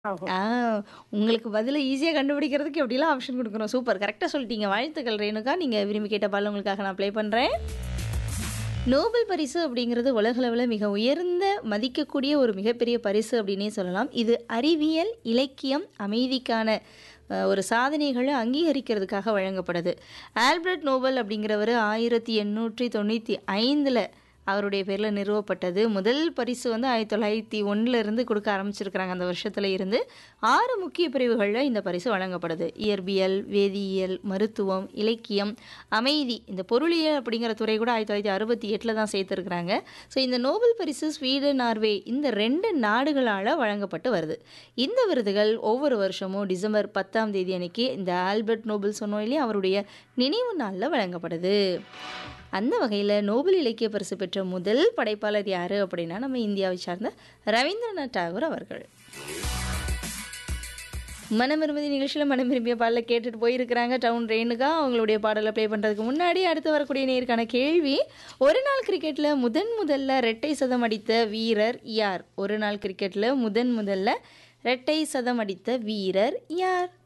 ஆகும். ஆ உங்களுக்கு பதில ஈஸியா கண்டுபிடிக்கிறதுக்கு எப்படிலாம் ஆப்ஷன் குடுக்குறோம். சூப்பர். கரெக்ட்டா சொல்லிட்டீங்க. வாழ்த்துக்கள் ரேணுகா. நீங்க விரும்பி கேட்ட பாடல் உங்களுக்காக நான் ப்ளே பண்றேன். நோபல் பரிசு அப்படிங்கிறது உலகளவுல மிக உயர்ந்த மதிக்கக்கூடிய ஒரு மிகப்பெரிய பரிசு அப்படின்னே சொல்லலாம். இது அறிவியல், இலக்கியம், அமைதிக்கான அ ஒரு சாதனைகள அங்கீகரிக்கிறதுக்காக வழங்கப்படுது. ஆல்பர்ட் நோபல் அப்படிங்கிறவரு 1895ல அவருடைய பேர்ல நிறுவப்பட்டது. முதல் பரிசு வந்து 1901ல இருந்து குடுக்க ஆரம்பிச்சிருக்கிறாங்க. அந்த வருஷத்துல இருந்து 6 முக்கிய பிரிவுகள்ல இந்த பரிசு வழங்கப்படுது. இயற்பியல், வேதியியல், மருத்துவம், இலக்கியம், அமைதி இந்த பொருளியல் அப்படிங்கிற துறை கூட 1968ல தான் சேர்த்திருக்கிறாங்க. ஸோ இந்த நோபல் பரிசு ஸ்வீடன், நார்வே இந்த 2 நாடுகளால வழங்கப்பட்டு வருது. இந்த விருதுகள் ஒவ்வொரு வருஷமும் டிசம்பர் 10ஆம் தேதி அன்னைக்கு இந்த ஆல்பர்ட் நோபல் சொன்னோம் இல்லையா? அவருடைய நினைவு நாள்ல வழங்கப்படுது. அந்த வகையில நோபல் இலக்கிய பரிசு பெற்ற முதல் படைப்பாளர் யாரு அப்படின்னா, நம்ம இந்தியாவை சார்ந்த ரவீந்திரநாத் டாகூர் அவர்கள். மனம் விரும்புதி நிகழ்ச்சியில மனம் விரும்பிய பாடல கேட்டுட்டு போயிருக்கிறாங்க டவுன் ரேணுகா. அவங்களுடைய பாடல ப்ளே பண்றதுக்கு முன்னாடி அடுத்து வரக்கூடிய நேயருக்கான கேள்வி, ஒரு நாள் கிரிக்கெட்ல முதன் முதல்ல இரட்டை சதம் அடித்த வீரர் யார்? ஒரு நாள் கிரிக்கெட்ல முதன் முதல்ல இரட்டை சதம் அடித்த வீரர் யார்?